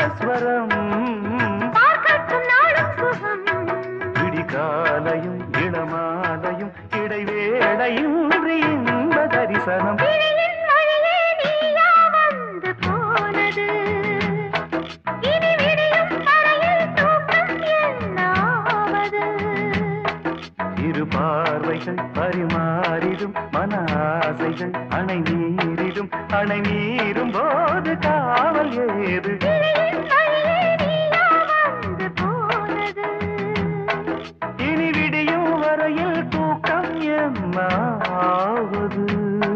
நாதஸ்வரம் பார்க்கட்டும் நாளும் சுகம் விடிகாலையும் இளமாலையும் இடைவேளையும் இன்ப தரிசனம் விழியின் வழியே நீயா வந்து போனது இனி விடியும் வரையில் தூக்கம் என்னாவது இரு பார்வைகள் பரிமாறிடும் மன ஆசைகள் அணை மீறிடும் அணை மீறும் போது காவல் ஏது விழியின் வழியே நீயா வந்து போனது இனி விடியும் வரையில் தூக்கம் என்னாவது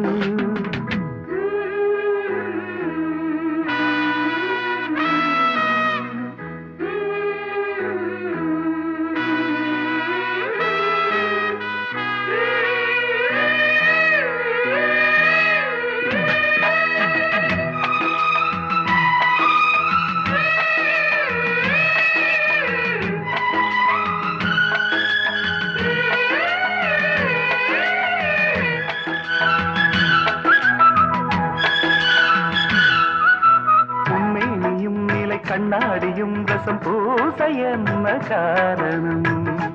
உண்மையும் நிலை கண்ணாடியும் ரசம் பூச என்ன காரணம்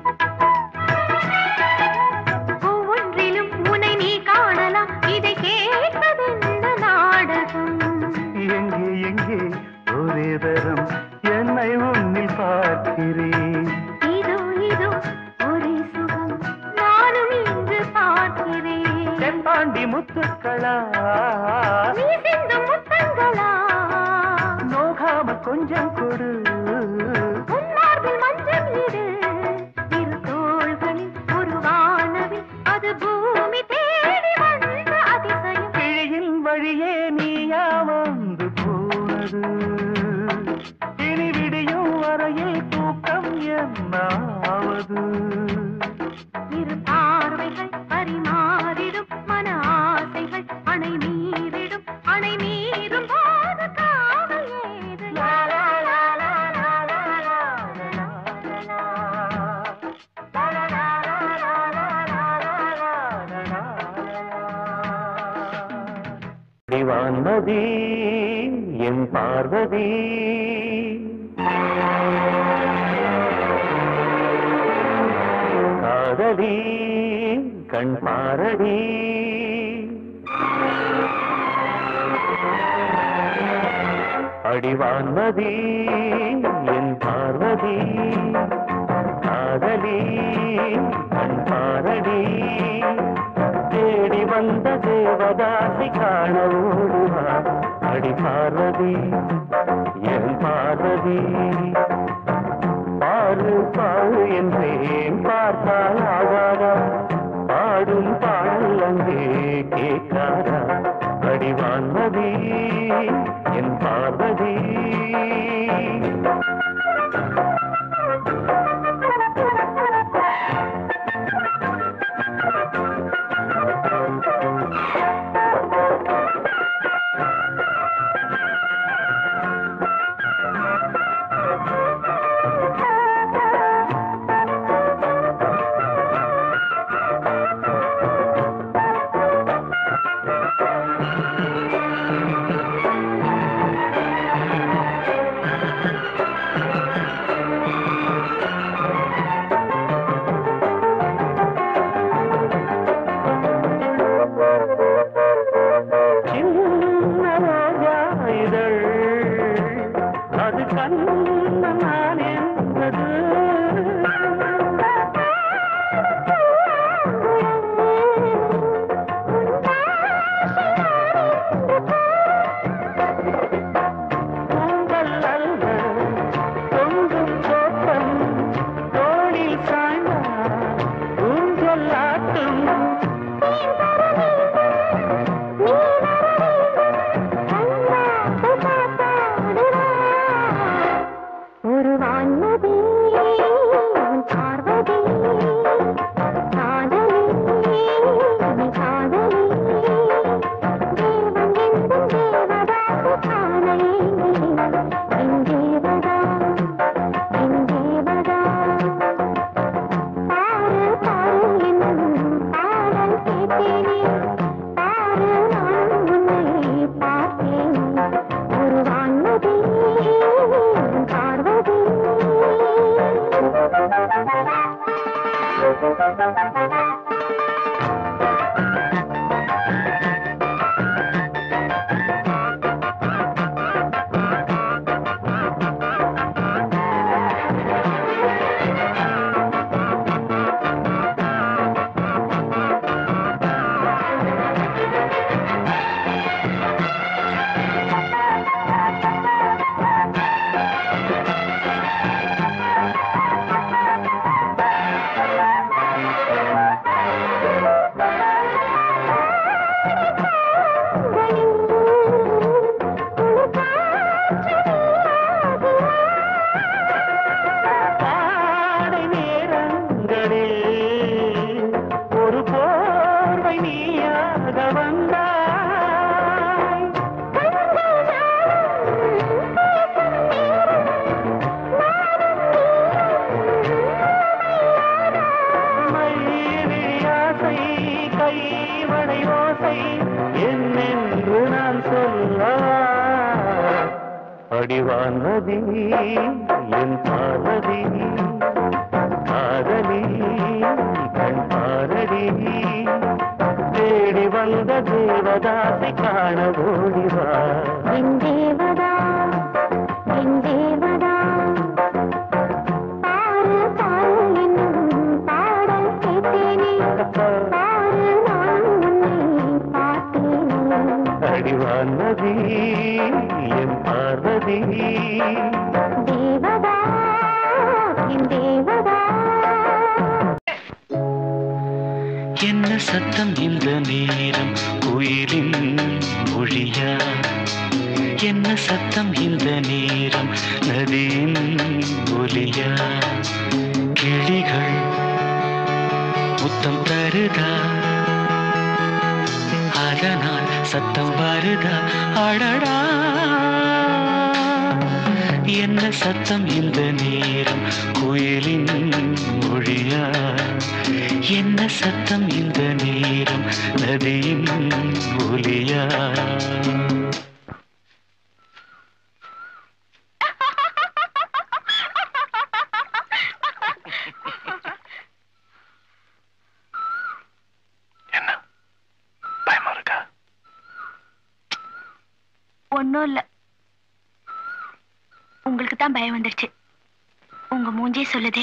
ஒவ்வொன்றிலும் உன்னை நீ காணலாம் இதை கேட்பதென்ன நாடகம் எங்கே எங்கே ஒரே தரம் என்னை உன்னில் பார்க்கிறேன் இதோ இதோ ஒரே சுகம் நானும் இன்று பார்க்கிறேன் செம்பாண்டி முத்துக்களா நீ சிந்தும் முத்தங்களா நோகாம கொஞ்சம் கொடு உன் மார்பில் மஞ்சள் இடு இரு தோள்களில் ஒரு வானவில் அது பூமி தேடி வந்த அதிசயம் கிழியின் வழியே நீயா வந்து போனது இனி விடியும் வரையில் தூக்கம் என்னாவது இரு பார்வைகள் பரிமாறிடும் மன ஆசைகள் அணை மீறிடும் அணை மீறும் போது காவல் ஏது லா, லா, லா, லா, லா, லா, லா, லா, லா, லா. லா, லா, லா, லா, லா, லா, லா, லா, லா, லா. வான்மதி என் பார்வதி காதலி கண் பாரடி அடிவான்மதி என் பார்வதி காதலி கண் பாரடி தேடி வந்த தேவதாசி காண ஓடுவா அடி பார்வதி என் பார்வதி பாரு பாரு என்றேன் பார்த்தால் ஆகாதா பாடும் பாடல் அங்கே கேட்காதா அடிவான்மதி என் பார்வதி சின்ன ரோஜா இதழ் அது கண்ணன் என்பது உங்கள் அல்ல தொங்கும் தோட்டம் தோளில் சாய்ந்தார் ஊஞ்சல் ஆட்டும் ஒரு வான்மதி அடிவானதி என் பார்வதி காதலி கண் பாரடி தேடி வந்த தேவதாசை காண ஓடிவா என் தேவதா என் தேவதா பாரு பாரு என்னும் பாடல் கேட்டேனே பாரு நான் உன்னை பார்த்தேனே அடிவானதி என் பார்வதி தேவதா என் தேவதா என்ன சத்தம் இந்த நேரம் குயிலின் மொழியா என்ன சத்தம் இந்த நேரம் நதியின் ஒலியா கிளிகள் முத்தம் தருதா அதனால் சத்தம் வருதா அடடா என்ன சத்தம் இந்த நேரம் குயிலின் மொழியா என்ன சத்தம் இந்த நேரம் நதியின் ஒலியா என்ன பயமா இருக்கா ஒன்றும் இல்லை உங்களுக்கு தான் பயம் வந்துருச்சு உங்க மூஞ்சே சொல்லுதே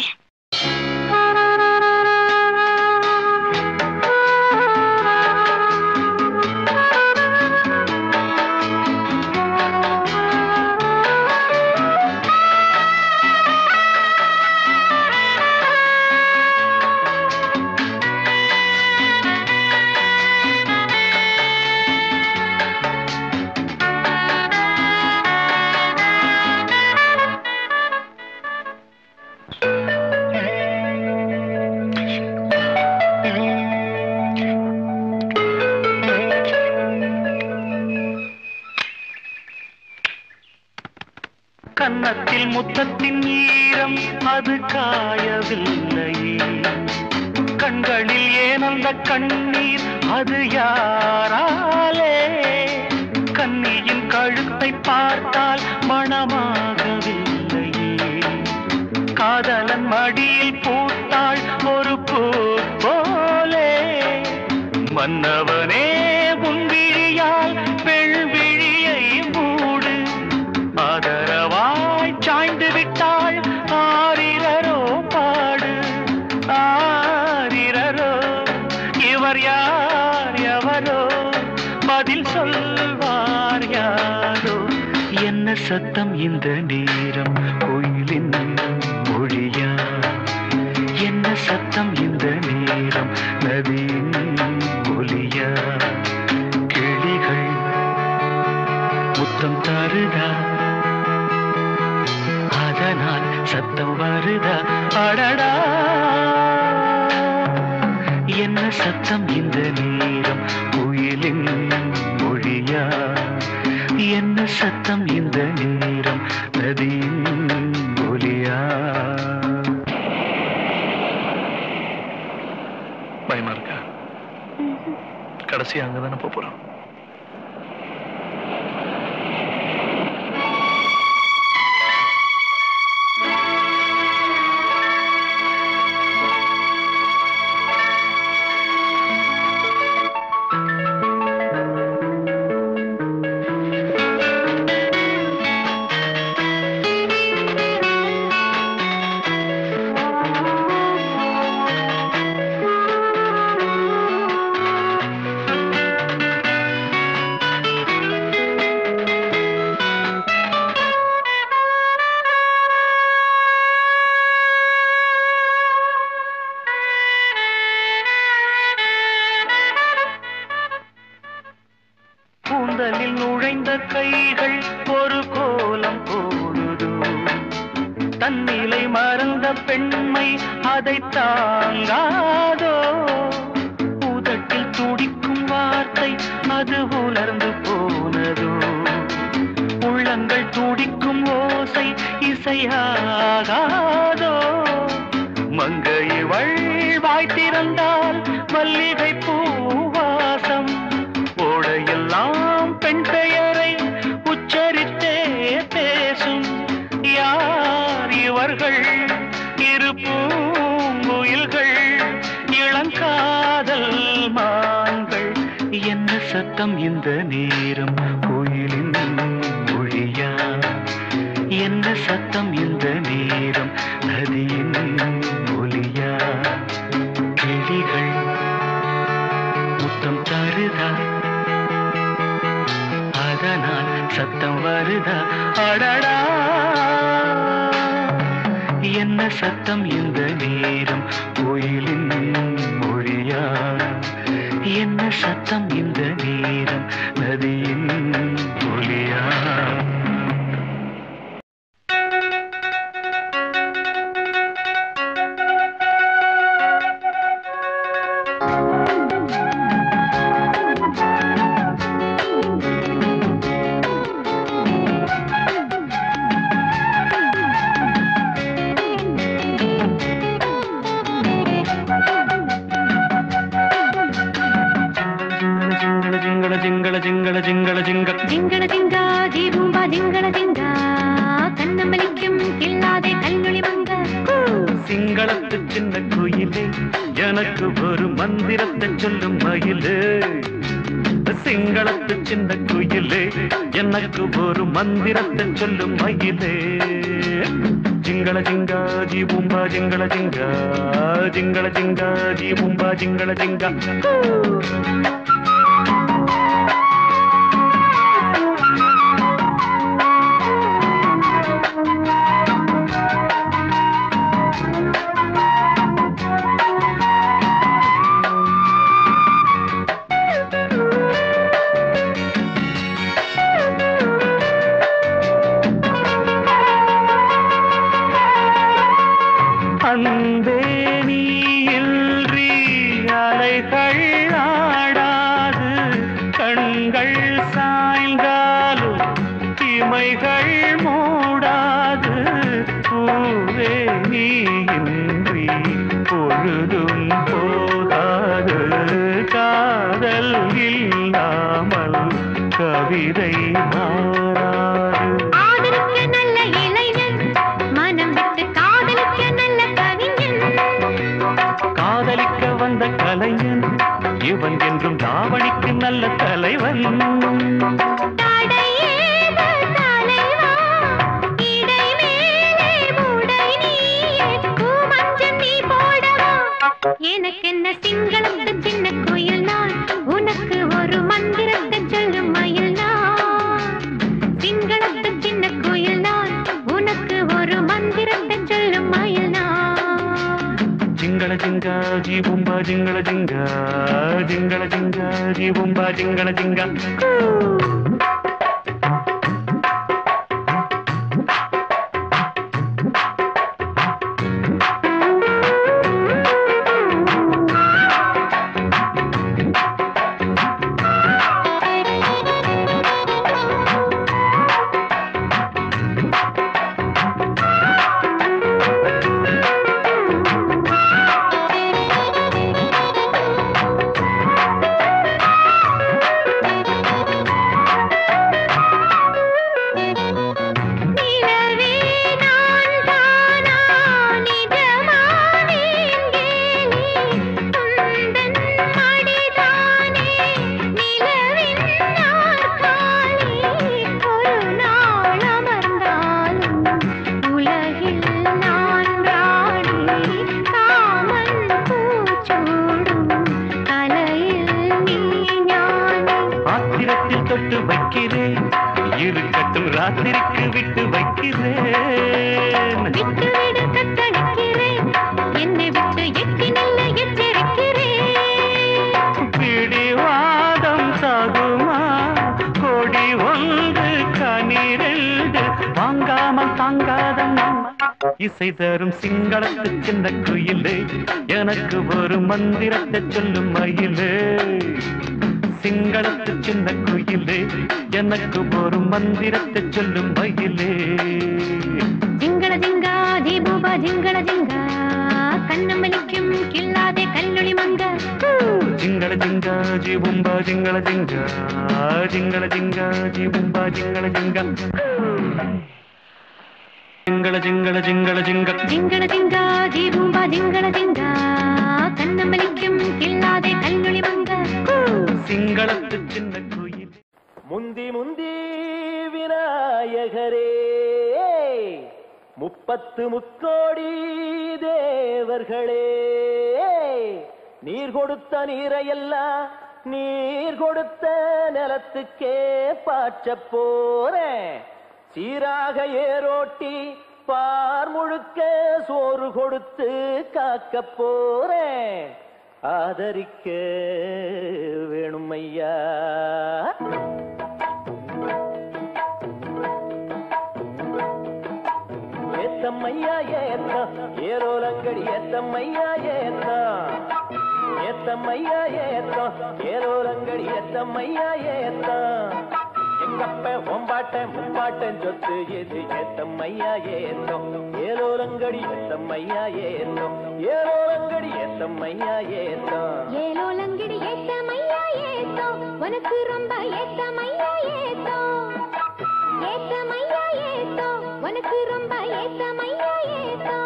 கன்னத்தில் முத்தத்தின் ஈரம் அது காயவில்லை கண்களில் ஏன் அந்த கண்ணீர் அது யாராலே கன்னியின் கழுத்தை பார்த்தால் மணமாகவில்லை காதலன் மடியில் பூத்தாள் ஒரு பூ போலே மன்னவனே உன் விழியால் பெண்விழியை மூடு ஆதரவாய் சாய்ந்து விட்டாள் ஆரிரரோ பாடு ஆரிரரோ இவர் யார் எவரோ பதில் சொல்வார் யாரோ என்ன சத்தம் இந்த நேரம் கோயிலின் மொழியா என்ன சத்தம் இந்த நேரம் நதியின் ஒலியா கிளிகள் முத்தம் தருதா அதனால் சத்தம் வருதா அடடா என்ன சத்தம் இந்த நேரம் குயிலின் மொழியா என்ன சத்தம் இந்த நேரம் நதியின் ஒலியா பயமா இருக்கா கடைசி அங்கதானே போப் போறோம் கூந்தலில் நுழைந்த கைகள் ஒரு கோலம் போடுதோ தன்னிலை மறந்த பெண்மை அதை தாங்காதோ உதட்டில் துடிக்கும் வார்த்தை அது உலர்ந்து போனதோ உள்ளங்கள் துடிக்கும் ஓசை இசையாகாதோ மங்கையவள் வாய் திறந்தால் மல்லிகை பூவாசம் ஓடையெல்லாம் பெண் பெயரை உச்சரித்தே பேசும் சத்தம் இந்த நேரம் கோயிலின் மொழியா என்ன சத்தம் இந்த நேரம் நதியின் ஒலியா கிளிகள் முத்தம் தருதா அதனால் சத்தம் வருதா அடடா என்ன சத்தம் இந்த நேரம் கோயிலின் மொழியா என்ன சத்தம் இந்த நேரம் நதியின் ஒலியா ஜிங்கள ஜிங்கள ஜிங்கள ஜிங்கள ஜிங்கள ஜிங்க ஜிங்கள ஜிங்கா ஜீபூம்பா ஜிங்கள ஜிங்கா கண்ணமலிக்கும் கில்லாதே கல்லொளி மங்க சிங்களத்து சின்ன குயிலே எனக்கு ஒரு மந்திரத்தை சொல்லும் மயிலே சிங்களத்து சின்ன குயிலே எனக்கு ஒரு மந்திரத்தை சொல்லும் மயிலே ஜிங்கள ஜிங்கா ஜி பூம்பா ஜிங்கள ஜிங்கா ஜிங்கள ஜிங்கா ஜி பூம்பா ஜிங்கள ஜிங்கா அன்பே நீ இன்றி அலைகள் ஆடாது கண்கள் சாய்ந்தாலும் இமைகள் மூடாது பூவே நீ இன்றி பொழுதும் போகாது காதல் இல்லாமல் கவிதை மாறாது ஆதரிக்க நல்ல இளைஞன் மனம் விட்டு காதலிக்க நல்ல கவிஞன் காதலிக்க வந்த கலைஞன் இவன் என்றும் தாவணிக்கு நல்ல தலைவன் தடையேத தலைவா இடை மேலே மூடை நீயே பூமஞ்சம் நீ போடவா எனக்கென்ன சிங்களத்து சின்ன குயில் நான் உனக்கு ஒரு மந்திரத்தை சொல்லும் மயில் நான் சிங்களத்து சின்ன குயில் நான் உனக்கு ஒரு மந்திரத்தை சொல்லும் மயில் நான் ஜிங்கள ஜிங்கா ஜி பும்பா ஜிங்கள ஜிங்கா ஜிங்கள ஜிங்கா ஜி பும்பா ஜிங்கள ஜிங்கா நிலவே நான் தானா நிஜமானேன் கேலி உந்தன் மடிதானே நிலவின் நாற்காலி ஒரு நாள் அமர்ந்தாலும் உலகில் நான் ராணி காமன் பூச்சூடும் கலையில் நீ ஞானி ஆத்திரத்தில் தொட்டு வைக்கிறேன் இருக்கட்டும் ராத்திரிக்கு விட்டு வைக்கிறேன் விட்டு விடு தத்தளிக்கிறேன் என்னை விட்டு எட்டி நல்ல எச்சரிக்கிறேன் பிடிவாதம் சாகுமா கொடி ஒன்று கனிரெண்டு வாங்காமல் தாங்காத மாமா இசை தரும் சிங்களத்து சின்ன குயிலே எனக்கு ஒரு மந்திரத்தை சொல்லும் மயிலே சிங்களத்து சின்ன குயிலே எனக்கு ஒரு மந்திரத்தை சொல்லும் மயிலே ஜிங்கள ஜிங்கா தீபூபா ஜிங்கள ஜிங்கா கண்ணமலிக்கும் கில்லாதே கல்லொளி மங்க ಜಿಂಗಳ ಜಿಂಗ ಜಿ ಬುಂಬ ಜಿಂಗಳ ಜಿಂಗ ಜಿಂಗಳ ಜಿಂಗ ಜಿ ಬುಂಬ ಜಿಂಗಳ ಜಿಂಗ ಜಿಂಗಳ ಜಿಂಗಳ ಜಿಂಗಳ ಜಿಂಗ ஜிங்கள ஜிங்கா தீபூபா ஜிங்கள ஜிங்கா கண்ணமலிக்கும் கில்லாதே கல்லொளி மங்க ಸಿಂಗಳತ್ತು ಚಿನ್ನ முந்தி முந்தி விநாயகரே முப்பத்து முக்கோடி தேவர்களே நீர் கொடுத்த நீரையெல்லாம் நீர் கொடுத்த நிலத்துக்கே பாய்ச்சப் போறேன் சீராக ஏரோட்டி பார் முழுக்க சோறு கொடுத்து காக்கப் போறேன் ஆதரிக்க வேணும் ஐயா ஏத்தம்மையா ஏத்தம் ஏரோலங்கடி ஏத்தம்மையா ஏத்தம் ஏத்தம்மையா ஏத்தம் ஏரோலங்கடி ஏத்தம்மையா ஏத்தம் எங்கப்ப ஒம்பாட்டன் முப்பாட்டன் சொத்து எது ஏத்தம்மையா ஏத்தம் ஏரோலங்கடி ஏத்தம்மையா ஏத்தம் ஏரோலங்கடி ஏத்தம்மையா ஏத்தம் ஏலோலங்கிடி ஏத்தமையா ஏத்தோ உனக்கு ரொம்ப ஏத்தமையா ஏத்தோ ஏத்தமையா ஏத்தோ உனக்கு ரொம்ப ஏத்தமையா ஏத்தோ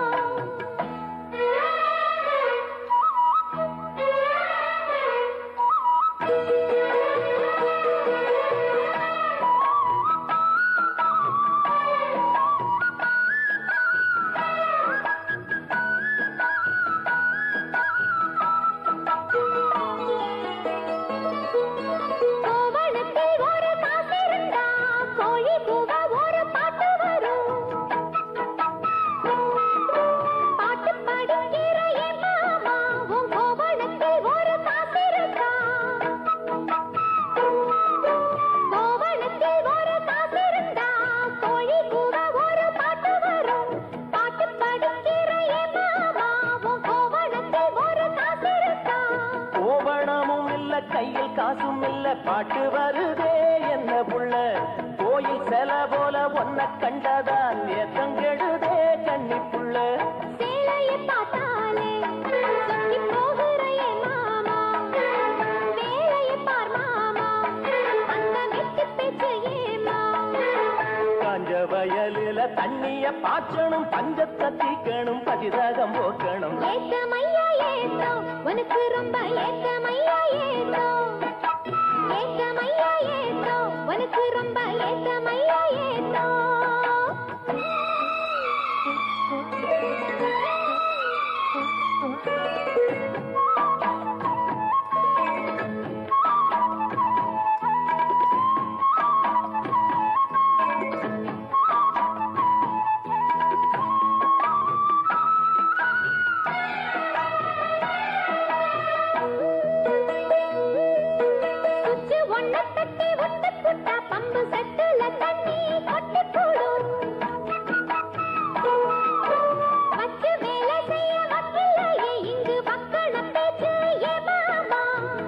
கோவணத்தில் ஒரு காசிருந்தா கோழி கூவ ஒரு பாட்டு வரும் பாட்டு படிக்கிற என் மாமா உன் கோவணத்தில் ஒரு காசிருந்தா கோவணத்தில் ஒரு காசிருந்தா கோழி கூவ ஒரு பாட்டு வரும் பாட்டு படிக்கிற என் மாமா உன் கோவணத்தில் ஒரு காசிருந்தா கோவணமும் இல்ல கையில் காசும் இல்ல பாட்டு வருதே என்ன புள்ள கோயில் செல போல ஒன்ன கண்டதான் ஏத்தங்கெடுதே கண்ணி புள்ள சேலையை பார்த்தாலே சொக்கி போகிற என் மாமா வேலையை பார் மாமா அந்த வெட்டி பேச்சு ஏமா காஞ்ச வயலில தண்ணிய பாய்ச்சணும் பஞ்சத்தை தீக்கணும் பதிரகம் போக்கணும் ஏத்தமையா ஏத்தோ உனக்கு ரொம்ப ஏத்தமையா ஏத்தோ ஏத்தமையா ஏத்தோ உனக்கு ரொம்ப ஏத்தமையா ஏத்தோ சுச்சு ஒண்ண தட்டி ஒட்டு குட்டா பம்பு செட்டுல தண்ணி கொட்டி போடும் வச்சு வேலை செய்ய வக்கில்லையே இங்கு வக்கண பேச்சு ஏ மாமா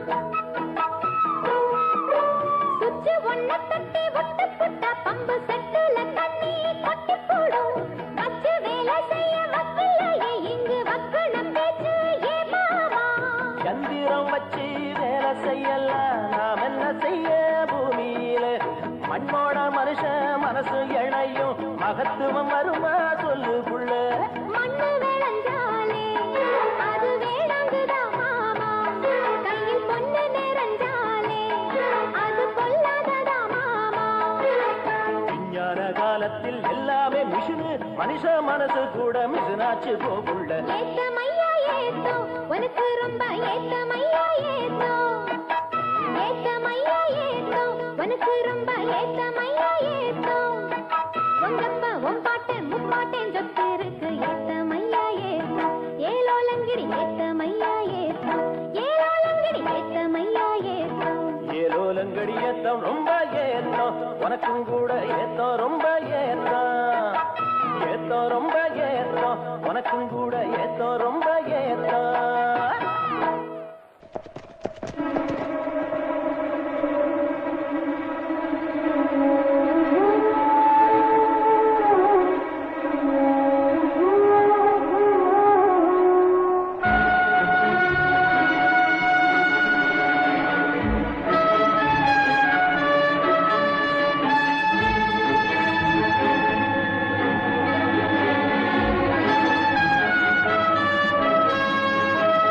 சுச்சு ஒண்ண தட்டி ஒட்டு குட்டா பம்பு செட்டுல தண்ணி கொட்டி போடும் வச்சு வேலை செய்ய வக்கில்லையே இங்கு வக்கண பேச்சு ஏ மாமா சந்திரம் வச்சு வேலை செய்யலாம் நாம் என்ன செய்ய பூமியில மண்ணோட மனுஷன் மனசு இணையும் மகத்துவம் வருமா சொல்லு புள்ள மண்ணு விளைஞ்சாலே அது வேணாங்குதா மாமா கையில் பொண்ணு நிறைஞ்சாலே அது பொல்லாததா மாமா விஞ்ஞான காலத்தில் எல்லாமே மிஷினு மனுஷ மனசு கூட மிஷினாச்சு போகுள்ள ஏத்தமையா ஏத்தோ உனக்கு ரொம்ப ஏத்தமையா ஏத்தோ ஏத்தமையா ஏத்தோ உனக்கு ரொம்ப ஏத்தமையா ஏத்தோ உங்கப்பா உன் பாட்டன் முப்பாட்டன் சொத்து இருக்கு ஏத்தமையா ஏத்தோ ஏலோலங்கிடி ஏத்தமையா ஏத்தோ ஏலோலங்கிடி ஏத்தமையா ஏத்தோ ஏலோலங்கடி ஏத்தம் ரொம்ப ஏத்தம் உனக்கும் கூட ஏத்தம் ரொம்ப ஏத்தம் ஏத்தம் ரொம்ப ஏத்தம் உனக்கும் கூட ஏத்தம் ரொம்ப ஏத்தம் ஏ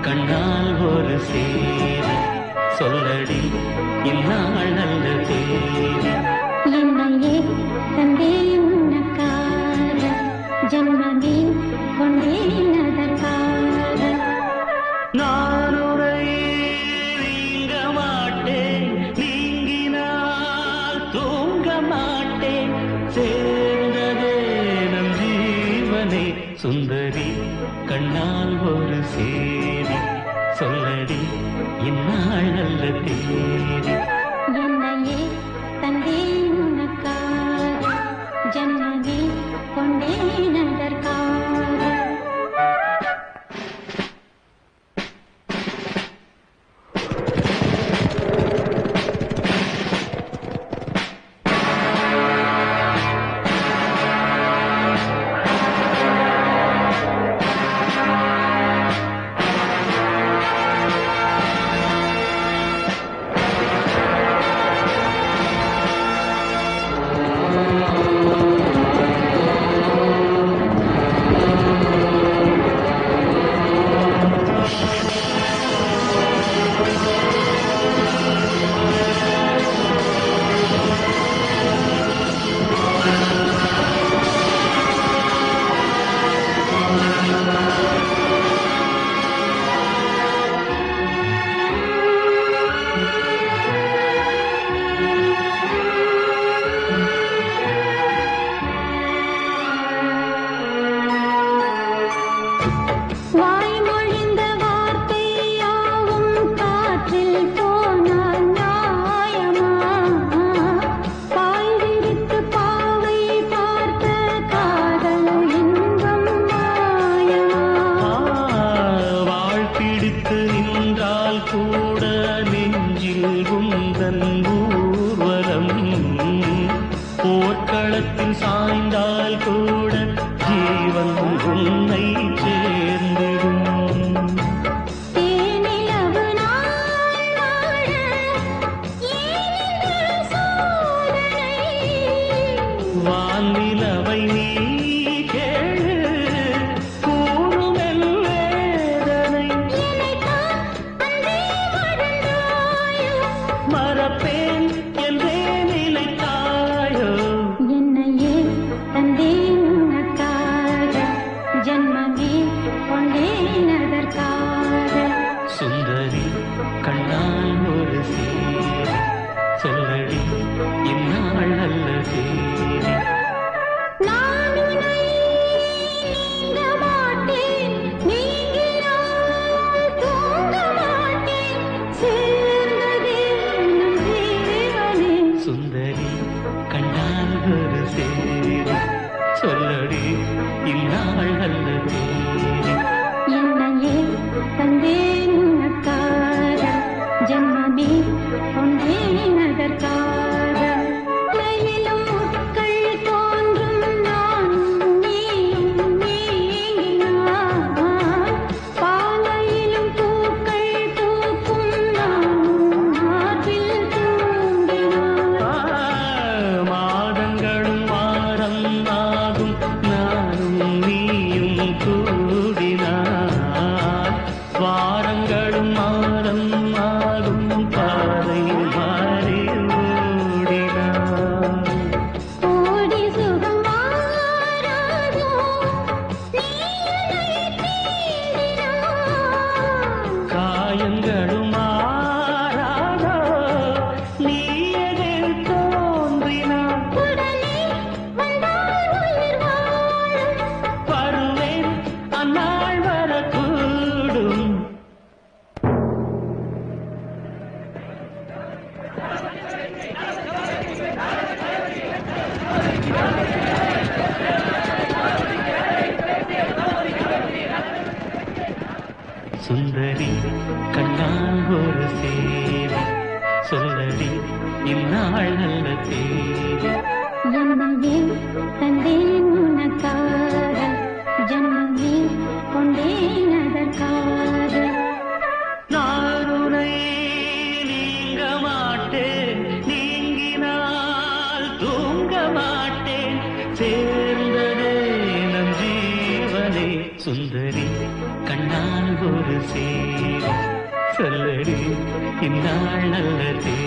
கண்ணால் ஒரு சேரி சொல்லடி இந்நாள் நல்ல தேதி என்னையே தந்தேன் உனக்காக ஜன்மமே கொண்டேன் அதற்காக நான் உரை நீங்க மாட்டேன் நீங்கினால் தூங்க மாட்டேன் சேர்ந்ததே நம் ஜீவனே சுந்தரி கண்ணால் ஒரு சேரி சொல்லடி இந்நாள் நல்ல தேதி என்னையே தந்தேன் உனக்காக ஜன்மமே கொண்டேன் அதற்காக வாய்மொழிந்த வார்த்தையாவும் காற்றில் போனால் நியாயமா பாய் விரித்து பாவை பார்த்த காதல் இன்பம் மாயமா வாழ் பிடித்து நின்றால் கூட நெஞ்சில் உந்தன் ஊர்வலம் போர்க்களத்தில் சாய்ந்தால் கூட ஜீவன் உன்னை சேர்ந்திடும் தேனிலவு நாள் வாழ ஏனில் சோதனை வானிலவை நீ கேளு கூறுமெல் வேதனை நினைத்தான் அன்பே மறந்தாயோ மறப்பேன் என்றே நினைத்தாயோ என்னையே தந்தேன் உனக்காக ஜன்மமே கொண்டேன் அதற்காக சுந்தரி கண்ணால் ஒரு சேரி சொல்லடி இந்நாள் நல்ல தேதி நான் உன்னை நீங்க மாட்டேன் நீங்கினால் தூங்க மாட்டேன் சேர்ந்ததே நம் ஜீவனே சுந்தரி கண்ணால் ஒரு சேரி சொல்லடி இந்நாள் நல்ல தேதி என்னையே தந்தேன் உனக்காக ஜன்மமே கொண்டேன் அதற்காக மலையிலும் முட்கள் தோன்றும் நான் நீயும் நீங்கினான் பாலையிலும் பூக்கள் பூக்கும் நான் மார்பில் தூங்கினான் மாதங்களும் வாரம் ஆகும் நானும் நீயும் கூடினார் வாரங்களும் மாதம் ஆகும் பாதை மாறி ஓடினார் ஓடி சுகம் மாறாதோ நீ என்னை தேடினான் காயங்களும் மாறாதோ நீ எதில் தோன்றினார் உடனே வந்தால் உயிர் வாழும் வருவேன் அந்நாள் வரக்கூடும் சுந்தரி கண்ணால் ஒரு சேரி சொல்லடி இந்நாள் நல்ல தேதி என்னையே தந்தேன் உனக்காக ஜன்மமே கொண்டேன் அதற்காக நான் உன்னை நீங்க மாட்டேன் நீங்கினால் தூங்க மாட்டேன் சேர்ந்ததே நம் ஜீவனே சுந்தரி கண்ணால் ஒரு சேரி சொல்லடி இந்நாள் நல்ல தேதி